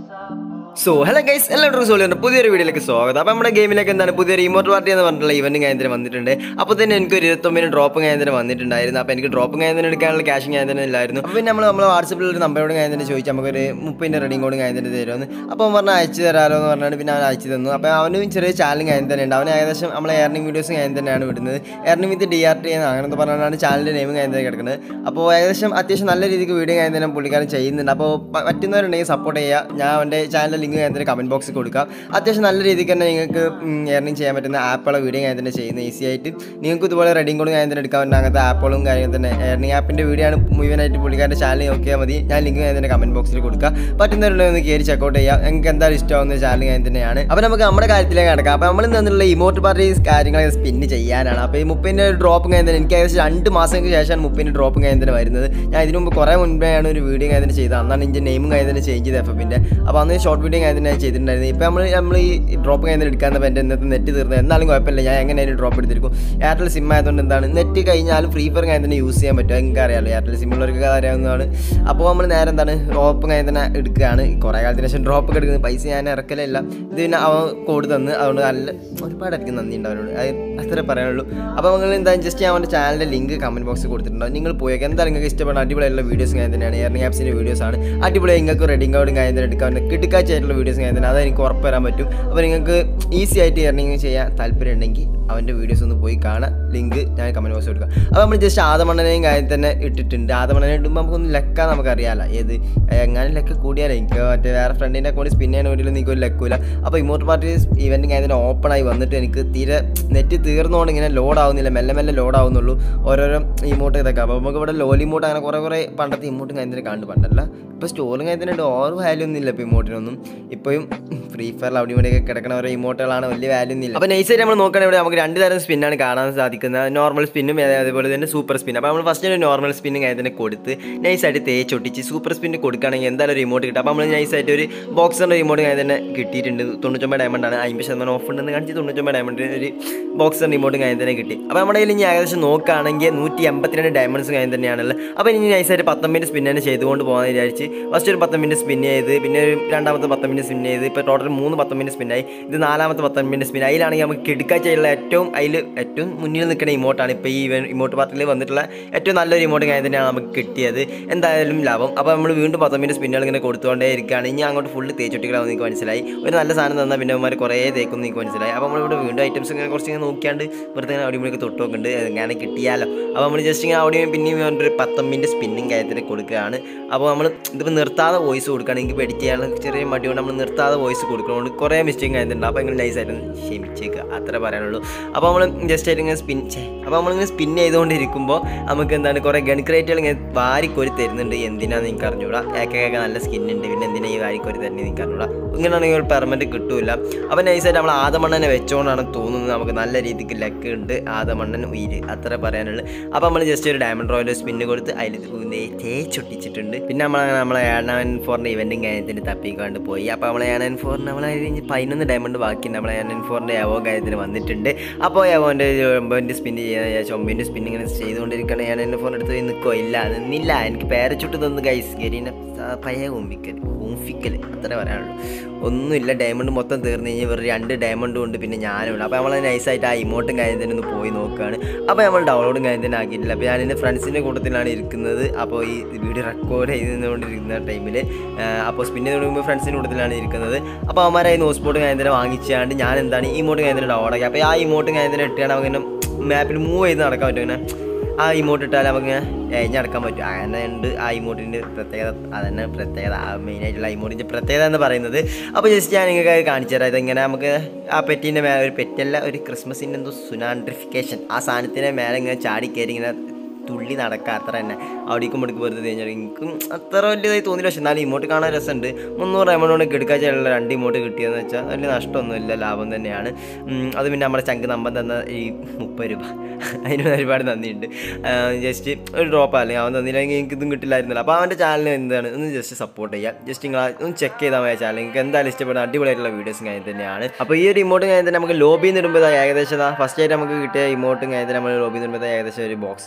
so hello guys എല്ലാവർക്കും സോളിയുണ്ട് പുതിയൊരു വീഡിയോയിലേക്ക് സ്വാഗതം അപ്പോൾ നമ്മുടെ ഗെയിമിലേക്ക് എന്താണ് പുതിയൊരു ഇമോട്ട് പാർട്ടി എന്ന് പറഞ്ഞിട്ടുള്ള ഇവന്റ് കഴിഞ്ഞിട്ട് വന്നിട്ടുണ്ട് അപ്പോൾ തന്നെ എനിക്ക് ഒരു ഇരുപത്തൊമ്പതിന് ഡ്രോപ്പ് കഴിഞ്ഞിട്ട് വന്നിട്ടുണ്ടായിരുന്നു അപ്പോൾ എനിക്ക് ഡ്രോപ്പ് കഴിഞ്ഞിട്ട് എടുക്കാനുള്ള ക്യാഷ് കഴിഞ്ഞിട്ട് ഇല്ലായിരുന്നു അപ്പോൾ പിന്നെ നമ്മൾ നമ്മൾ വാട്സപ്പിൽ ഒരു നമ്പറോട് കഴിഞ്ഞിട്ട് ചോദിച്ചു നമുക്കൊരു മുപ്പതിൻ്റെ റെഡിങ് കോഡ് കഴിഞ്ഞിട്ട് തരുമെന്ന് അപ്പോൾ അവൻ പറഞ്ഞാൽ അയച്ചു തരാമല്ലോ എന്ന് പറഞ്ഞിട്ട് പിന്നെ അവൻ അയച്ചു തന്നു അപ്പോൾ അവനും ചെറിയ ചാനൽ കഴിഞ്ഞ് തന്നെ ഉണ്ട് അവൻ ഏകദേശം നമ്മളെ ഏർണിംഗ് വീഡിയോസ് കഴിഞ്ഞ് തന്നെയാണ് വിടുന്നത് earning with D R T എന്ന് അങ്ങനത്തെ പറഞ്ഞാണ് ചാനലിൻ്റെ നെയിം കഴിഞ്ഞ് കിടക്കുന്നത് അപ്പോൾ ഏകദേശം അത്യാവശ്യം നല്ല രീതിക്ക് വീഡിയോ കഴിഞ്ഞ് തന്നെ പുള്ളിക്കാരൻ ചെയ്യുന്നുണ്ട് അപ്പോൾ പ- പറ്റുന്നവരുണ്ടെങ്കിൽ സപ്പോർട്ട് ചെയ്യുക ഞാൻ അവൻ്റെ ചാനലിൻ്റെ ലിങ്ക് ഞാൻ തന്നെ കമൻറ്റ് ബോക്സിൽ കൊടുക്കാം അത്യാവശ്യം നല്ല രീതിക്ക് തന്നെ നിങ്ങൾക്ക് ഏർണിംഗ് ചെയ്യാൻ പറ്റുന്ന ആപ്പുകളെ വീഡിയോ ഞാൻ തന്നെ ചെയ്യുന്നത് ഈസി ആയിട്ട് നിങ്ങൾക്ക് ഇതുപോലെ റെഡിങ് കോഡ് ഞാൻ തന്നെ എടുക്കാൻ പറ്റുന്ന അങ്ങനത്തെ ആപ്പുകളും കാര്യങ്ങളും തന്നെ ഏർണിംഗ് ആപ്പിൻ്റെ വീഡിയോ ആണ് മുഴുവനായിട്ട് പുള്ളിക്കാരൻ്റെ ചാനൽ നോക്കിയാൽ മതി ഞാൻ ലിങ്ക് ഞാൻ തന്നെ കമൻറ്റ് ബോക്സിൽ കൊടുക്കുക പറ്റുന്നവരുണ്ടെങ്കിൽ ഒന്ന് കയറി ചെക്കൗട്ട് ചെയ്യാം നിങ്ങൾക്ക് എന്തായാലും ഇഷ്ടമാവുന്ന ചാനൽ ഞാൻ തന്നെയാണ് അപ്പോൾ നമുക്ക് നമ്മുടെ കാര്യത്തിലേക്ക് കിടക്കാം അപ്പോൾ നമ്മൾ നിന്നുള്ള ഇമോട്ട് പാർട്ടീസ് കാര്യങ്ങളൊക്കെ സ്പിന്ന് ചെയ്യാനാണ് അപ്പോൾ ഈ മുപ്പതിൻ്റെ ഡ്രോപ്പ് കഴിഞ്ഞ എനിക്ക് ഏകദേശം രണ്ട് മാസങ്ങൾക്ക് ശേഷമാണ് മുപ്പതിൻ്റെ ഡ്രോപ്പ് കഴിഞ്ഞ വരുന്നത് ഞാൻ ഇതിനു മുമ്പ് കുറേ മുൻപെയാണ് ഒരു വീഡിയോ കഴിഞ്ഞ ചെയ്തത് അന്നാണ് എൻ്റെ നെയിമും കഴിഞ്ഞ ചേഞ്ച് ചെയ്ത് എഫ് എഫിൻ്റെ അപ്പോൾ അന്ന് ഷോർട്ട് വീഡിയോ കഴിഞ്ഞ ചെയ്തിട്ടുണ്ടായിരുന്നു ഇപ്പോൾ നമ്മൾ നമ്മൾ ഈ ഡ്രോപ്പ് കഴിഞ്ഞ എടുക്കാൻ എൻ്റെ ഇന്നത്തെ നെറ്റ് തീർന്നത് എന്നാലും കുഴപ്പമില്ല ഞാൻ എങ്ങനെയായാലും ഡ്രോപ്പ് എടുത്തിരിക്കും എയർടെൽ സിം ആയതുകൊണ്ട് എന്താണ് നെറ്റ് കഴിഞ്ഞാലും ഫ്രീ ഫയർ കഴിഞ്ഞ തന്നെ യൂസ് ചെയ്യാൻ പറ്റും നിങ്ങൾക്ക് അറിയാമല്ലോ എയർടെൽ സിമ്മുള്ളവർക്ക് അറിയാവുന്നതാണ് അപ്പോൾ നമ്മൾ നേരെ എന്താണ് ഡ്രോപ്പ് കഴിഞ്ഞ തന്നെ എടുക്കുകയാണ് കുറേ കാലത്തിന് ശേഷം ഡ്രോപ്പ് ഒക്കെ എടുക്കുന്നത് പൈസ ഞാൻ ഇറക്കലില്ല ഇത് പിന്നെ അവൻ കോഡ് തന്ന് അതുകൊണ്ട് നല്ല ഒരുപാടായിരിക്കും നന്ദി ഉണ്ട് അവനോട് അത് അത്രേ പറയാനുള്ളൂ അപ്പോൾ നിങ്ങൾ എന്തായാലും ജസ്റ്റ് ഞാൻ അവൻ്റെ ചാനലിൻ്റെ ലിങ്ക് കമൻറ്റ് ബോക്സിൽ കൊടുത്തിട്ടുണ്ടാവും നിങ്ങൾ പോയേക്ക് എന്തായാലും നിങ്ങൾക്ക് ഇഷ്ടപ്പെടുന്ന അടിപൊളിയായിട്ടുള്ള വീഡിയോസ് ഞാൻ തന്നെയാണ് എയർണിംഗ് ആപ്സിൻ്റെ വീഡിയോസ് ആണ് അടിപൊളി നിങ്ങൾക്ക് റെഡിങ് കോഡും കാര്യം തന്നെ എടുക്കാൻ പറ്റും കിടക്കാച്ചായിട്ടുള്ള വീഡിയോസ് ഞാൻ തന്നെ അത് എനിക്ക് ഉറപ്പ് തരാൻ പറ്റും അപ്പോൾ നിങ്ങൾക്ക് ഈസി ആയിട്ട് എയർണിംഗ് ചെയ്യാൻ താല്പര്യം ഉണ്ടെങ്കിൽ അവൻ്റെ വീഡിയോസ് ഒന്ന് പോയി കാണാം ലിങ്ക് ഞാൻ കമൻറ്റ് ബോക്സിൽ കൊടുക്കാം അപ്പോൾ നമ്മൾ ജസ്റ്റ് ആദമണ്ണനെയും കാര്യം തന്നെ ഇട്ടിട്ടുണ്ട് ആദമണ്ണനെ ഇടുമ്പോൾ നമുക്കൊന്ന് ലെക്കാൻ നമുക്കറിയാമല്ലോ ഏത് എങ്ങനെ ലെക്ക് കൂടിയാലേ എനിക്ക് മറ്റേ വേറെ ഫ്രണ്ടിൻ്റെ കൂടി സ്പിൻ ചെയ്യാൻ വേണ്ടിയിട്ട് നിങ്ങൾക്ക് ഒരു ലെക്കൂല അപ്പോൾ ഇമോട്ട് പാർട്ടി ഇവൻറ്റ് ഞാൻ ഇതിന് ഓപ്പൺ ആയി വന്നിട്ട് എനിക്ക് തീരെ നെറ്റ് തീർന്നുകൊണ്ട് ഇങ്ങനെ ലോഡ് ആവുന്നില്ല മെല്ലെ മെല്ലെ ലോഡ് ആവുന്നുള്ളൂ ഓരോരോ ഇമോട്ട് ഇതൊക്കെ അപ്പോൾ നമുക്ക് ഇവിടെ ലോലി ഇമോട്ട് അങ്ങനെ കുറേ കുറേ പണ്ടത്തെ ഇമോട്ടും കഴിഞ്ഞിട്ട് കണ്ടു പണ്ടല്ല ഇപ്പോൾ സ്റ്റോറും കഴിഞ്ഞിട്ട് ഓവർ വാല്യൂ ഒന്നും ഇല്ല ഇപ്പോൾ ഇമോട്ടിനൊന്നും ഇപ്പോഴും ഫ്രീ ഫയർ അവിടെ ഇവിടെയൊക്കെ കിടക്കുന്ന ഓരോ ഇമോട്ടുകളാണ് വലിയ വാല്യൂ ഒന്നും ഇല്ല അപ്പോൾ നൈസായിട്ട് നമ്മൾ നോക്കുകയാണെങ്കിൽ ഇവിടെ നമുക്ക് രണ്ട് തരം സ്പിന്നാണ് കാണാൻ സാധിക്കുന്നത് നോർമൽ സ്പിന്നും അതേപോലെ തന്നെ സൂപ്പർ സ്പിൻ അപ്പോൾ നമ്മൾ ഫസ്റ്റ് ഒരു നോർമൽ സ്പിന്നും കഴിഞ്ഞതിന് കൊടുത്ത് നൈസായിട്ട് തേച്ചൊട്ടിച്ച് സൂപ്പർ സ്പിന്ന് കൊടുക്കുകയാണെങ്കിൽ എന്തായാലും ഒരു ഇമോട്ട് കിട്ടും അപ്പോൾ നമ്മൾ നൈസായിട്ട് ഒരു ബോക്സറിൻ്റെ ഇമോട്ട് കഴിഞ്ഞ് തന്നെ കിട്ടിയിട്ടുണ്ട് തൊണ്ണൂറ്റൊമ്പത് ഡയമണ്ട് ആണ് അമ്പത് ശതമാനം ഓഫ് ഉണ്ടെന്ന് കാണിച്ച് തൊണ്ണൂറ്റൊമ്പത് ഡയമണ്ട് ഒരു ബോക്സറിൻ്റെ ഇമോട്ട് കഴിഞ്ഞ് തന്നെ കിട്ടി അപ്പോൾ നമ്മുടെ കയ്യിൽ ഇനി ഏകദേശം നോക്കുകയാണെങ്കിൽ നൂറ്റി എൺപത്തിരണ്ട് ഡയമണ്ട്സ് കഴിഞ്ഞ് തന്നെയാണുള്ളത് അപ്പോൾ ഇനി നൈസായിട്ട് പത്തൊമ്പതിൻ്റെ സ്പിൻ തന്നെ ചെയ്തുകൊണ്ട് പോകാൻ വിചാരിച്ച് ഫസ്റ്റ് ഒരു പത്തൊമ്പതിൻ്റെ സ്പിൻ ചെയ്ത് പിന്നെ ഒരു രണ്ടാമത്തെ പത്തൊമ്പതിൻ്റെ സ്പിൻ ചെയ്ത് ഇപ്പോൾ ടോട്ടൽ മൂന്ന് പത്തൊമ്പതിൻ്റെ സ്പിന്നായി ഇത് നാലാമത്തെ പത്തൊമ്പതിൻ്റെ സ്പിൻ അതിലാണെങ്കിൽ നമുക്ക് കിടക്കാച്ചുള്ള ഏറ്റവും അതിൽ ഏറ്റവും മുന്നിൽ നിൽക്കുന്ന ഇമോട്ടാണ് ഇപ്പോൾ ഈ ഇമോട്ട് പാർട്ടിൽ വന്നിട്ടുള്ള ഏറ്റവും നല്ലൊരു ഇമോട്ട് കാര്യം തന്നെയാണ് നമുക്ക് കിട്ടിയത് എന്തായാലും ലാഭം അപ്പോൾ നമ്മൾ വീണ്ടും പത്തൊമ്പതിൻ്റെ സ്പിന്നുകൾ ഇങ്ങനെ കൊടുത്തുകൊണ്ടേ ഇരിക്കുകയാണ് ഇനി അങ്ങോട്ട് ഫുള്ള് തേച്ചൊട്ടികളാവും എനിക്ക് മനസ്സിലായി ഒരു നല്ല സാധനം തന്നാൽ പിന്നെ അവന്മാർ കുറേ തേക്കും എനിക്ക് മനസ്സിലായി അപ്പോൾ നമ്മളിവിടെ വീണ്ടും ഐറ്റംസ് ഇങ്ങനെ കുറച്ച് ഇങ്ങനെ നോക്കിയാണ്ട് വെറുതെ ഇങ്ങനെ അവിടെ ഇവിടെയൊക്കെ തൊട്ട് നോക്കുന്നുണ്ട് അങ്ങനെ കിട്ടിയാലോ അപ്പോൾ നമ്മൾ ജസ്റ്റ് ഇങ്ങനെ അവിടെയും പിന്നെയും ഒരു പത്തൊമ്പതിൻ്റെ സ്പിന്നിങ് കാര്യത്തിൽ കൊടുക്കുകയാണ് അപ്പോൾ നമ്മൾ ഇതിപ്പോൾ നിർത്താതെ വോയിസ് കൊടുക്കുകയാണ് എനിക്ക് എഡിറ്റ് ചെയ്യാനുള്ള ചെറിയ മടി കൊണ്ട് നമ്മൾ നിർത്താതെ വോയിസ് കൊടുക്കുന്നതുകൊണ്ട് കുറേ മിസ്റ്റേക്ക് ആയിട്ടുണ്ട് അപ്പോൾ ഇങ്ങനെ നൈസായിട്ട് ക്ഷമിച്ചേക്കുക അത്ര പറയാനുള്ളൂ അപ്പോൾ നമ്മൾ ജസ്റ്റ് ആയിട്ട് ഇങ്ങനെ സ്പിൻ അപ്പോൾ നമ്മളിങ്ങനെ സ്പിൻ ചെയ്തുകൊണ്ടിരിക്കുമ്പോൾ നമുക്ക് എന്താണ് കുറേ ഗൺക്രേറ്റുകൾ ഇങ്ങനെ വാരിക്കോരി തരുന്നുണ്ട് എന്തിനാന്ന് എനിക്ക് അറിഞ്ഞൂടാ ഏക്കൊക്കെ നല്ല സ്കിന്നുണ്ട് പിന്നെ എന്തിനാ ഈ വാരിക്കോരി തരുന്നത് എനിക്ക് അറിഞ്ഞൂടാ ഇങ്ങനെയാണെങ്കിൽ ഒരു പെർമനൻറ്റ് കിട്ടൂല അപ്പോൾ നൈസായിട്ട് നമ്മൾ ആദമണ്ണനെ വെച്ചുകൊണ്ടാണ് തോന്നുന്നത് നമുക്ക് നല്ല രീതിക്ക് ലെക്ക് ഉണ്ട് ആദമണ്ണൻ ഉയിര് അത്ര പറയാനുള്ളൂ അപ്പോൾ നമ്മൾ ജസ്റ്റ് ഒരു ഡയമണ്ട് റോയൽ സ്പിന്ന് കൊടുത്ത് അതിൽ തേച്ചൊട്ടിച്ചിട്ടുണ്ട് പിന്നെ നമ്മൾ നമ്മളെ ഏണൻ ഫോറിൻ്റെ ഇവൻറ്റും കാര്യത്തിന് തപ്പിക്കൊണ്ട് പോയി അപ്പോൾ നമ്മൾ ഏണൻ ഫോറിന് നമ്മൾ കഴിഞ്ഞ് പതിനൊന്ന് ഡയമണ്ട് ബാക്കിയുണ്ട് നമ്മളെ ഏണൻ ഫോറിൻ്റെ എവോ കാര്യത്തിന് വന്നിട്ടുണ്ട് അപ്പോൾ എവോൻ്റെ ഒമ്പതിൻ്റെ സ്പിൻ ചെയ്യാൻ ഒമ്പതിൻ്റെ സ്പിൻ ഇങ്ങനെ ചെയ്തുകൊണ്ടിരിക്കുകയാണ് ഏണൻ ഫോറിൻ്റെ അടുത്ത് പോയി നിൽക്കോ ഇല്ല നിന്നില്ല എനിക്ക് പേരച്ചുട്ട് തന്നു ഗൈസ് ഗരീനെ പഴയ കുമ്പിക്കൽ ഊമ്പിക്കൽ അത്ര പറയാനുള്ളൂ ഒന്നുമില്ല ഡയമണ്ട് മൊത്തം തീർന്നു കഴിഞ്ഞാൽ വെറും രണ്ട് ഡയമണ്ടും ഉണ്ട് പിന്നെ ഞാനുണ്ട് അപ്പോൾ നമ്മൾ നൈസായിട്ട് ആ ഇമോട്ടും കാര്യം തന്നെ ഒന്ന് പോയി നോക്കുകയാണ് അപ്പോൾ നമ്മൾ ഡൗൺലോഡും കാര്യം തന്നെ ആക്കിയിട്ടില്ല അപ്പോൾ ഞാൻ എൻ്റെ ഫ്രണ്ട്സിൻ്റെ കൂട്ടത്തിലാണ് ഇരിക്കുന്നത് അപ്പോൾ ഈ വീഡിയോ റെക്കോർഡ് ചെയ്തുകൊണ്ടിരിക്കുന്ന ടൈമിൽ അപ്പോൾ സ്പിന്നെ തുടങ്ങുമ്പോൾ ഫ്രണ്ട്സിൻ്റെ കൂട്ടത്തിലാണ് ഇരിക്കുന്നത് അപ്പോൾ അവന്മാരായി നോസ്പോർട്ട് കാര്യം തന്നെ വാങ്ങിച്ചാണ്ട് ഞാൻ എന്താണ് ഈ ഇമോട്ട് കാര്യം തന്നെ ഡൗൺലോഡ് അപ്പോൾ ആ ഇമോട്ടും കാര്യം തന്നെ ഇട്ടാണ് അവങ്ങനെ മാപ്പിൽ മൂവ് ചെയ്ത് നടക്കാൻ പറ്റും ഇങ്ങനെ ആ ഇമോട്ട് ഇട്ടാൽ നമുക്ക് എഴിഞ്ഞടക്കാൻ പറ്റും അങ്ങനെ ഉണ്ട് ആ ഇമോട്ടിൻ്റെ പ്രത്യേകത അതന്നെ പ്രത്യേകത ആ മെയിനായിട്ടുള്ള ഇമോട്ടിൻ്റെ പ്രത്യേകത എന്ന് പറയുന്നത് അപ്പോൾ ജസ്റ്റ് ഞാൻ നിങ്ങൾക്ക് കാണിച്ചു തരാം ഇതെങ്ങനെ നമുക്ക് ആ പെറ്റിൻ്റെ മേലെ ഒരു പെറ്റല്ല ഒരു ക്രിസ്മസിൻ്റെ എന്തോ സുനാൻഡ്രിഫിക്കേഷൻ ആ സാധനത്തിൻ്റെ മേലെ ഇങ്ങനെ ചാടി കയറി ഇങ്ങനെ തുള്ളി നടക്കുക അത്ര തന്നെ അവിടേക്കും ഇവിടേക്ക് വെറുതെ കഴിഞ്ഞാൽ എനിക്കും അത്ര വലിയതായി തോന്നില്ല പക്ഷെ എന്നാലും ഇമോട്ട് കാണാൻ രസമുണ്ട് മുന്നൂറ് എമൗണ്ട് കിടക്കാച്ചുള്ള രണ്ട് ഇമോട്ട് കിട്ടിയെന്ന് വെച്ചാൽ വലിയ നഷ്ടമൊന്നുമില്ല ലാഭം തന്നെയാണ് ഉം, അത് പിന്നെ നമ്മുടെ ചങ്ക് നമ്പൻ തന്ന ഈ മുപ്പത് രൂപ അതിന് ഒരുപാട് നന്ദിയുണ്ട് ജസ്റ്റ് ഒരു ഡ്രോപ്പ് അല്ലെങ്കിൽ അവൻ തന്നില്ലെങ്കിൽ എനിക്ക് ഇതും കിട്ടില്ലായിരുന്നല്ലോ അപ്പോൾ അവൻ്റെ ചാനൽ എന്താണ് ഒന്ന് ജസ്റ്റ് സപ്പോർട്ട് ചെയ്യുക ജസ്റ്റ് നിങ്ങൾ ഒന്ന് ചെക്ക് ചെയ്താൽ മതി ചാനൽ നിങ്ങൾക്ക് എന്തായാലും ഇഷ്ടപ്പെടുന്ന അടിപൊളിയായിട്ടുള്ള വീഡിയോസും കാര്യം തന്നെയാണ് അപ്പോൾ ഈ ഒരു ഇമോട്ടും കാര്യം തന്നെ നമുക്ക് ലോബിയിൽ നിന്ന് ഇടുമ്പോൾ ഏകദേശം ഫസ്റ്റ് ആയിട്ട് നമുക്ക് കിട്ടിയ ഇമോട്ടും കാര്യം നമ്മൾ ലോബിയിൽ നിന്ന് ഇടുമ്പോൾ ഏകദേശം ഒരു ബോക്സർ ആയിക്കാണ്ട്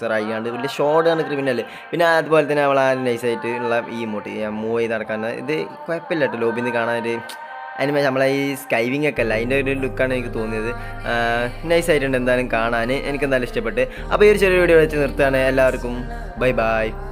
ചെയ്യുന്നുണ്ട് വലിയ ഷോർട്ടാണ് ക്രിമിനൽ പിന്നെ അതുപോലെ തന്നെ അവൾ ആ നൈസായിട്ട് ഉള്ള ഈ ഇമോട്ട് മൂവ് ചെയ്ത് നടക്കാൻ ഇത് കുഴപ്പമില്ല കേട്ടോ ലോബിയിൽ നിന്ന് കാണാനൊരു അതിന് നമ്മളെ ഈ സ്കൈവിങ് ഒക്കെ അല്ല അതിൻ്റെ ഒരു ലുക്കാണ് എനിക്ക് തോന്നിയത് നൈസായിട്ടുണ്ട് എന്തായാലും കാണാൻ എനിക്ക് എന്തായാലും ഇഷ്ടപ്പെട്ട് അപ്പോൾ ഈ ഒരു ചെറിയ വീഡിയോ വെച്ച് നിർത്തുകയാണ് എല്ലാവർക്കും ബൈ ബൈ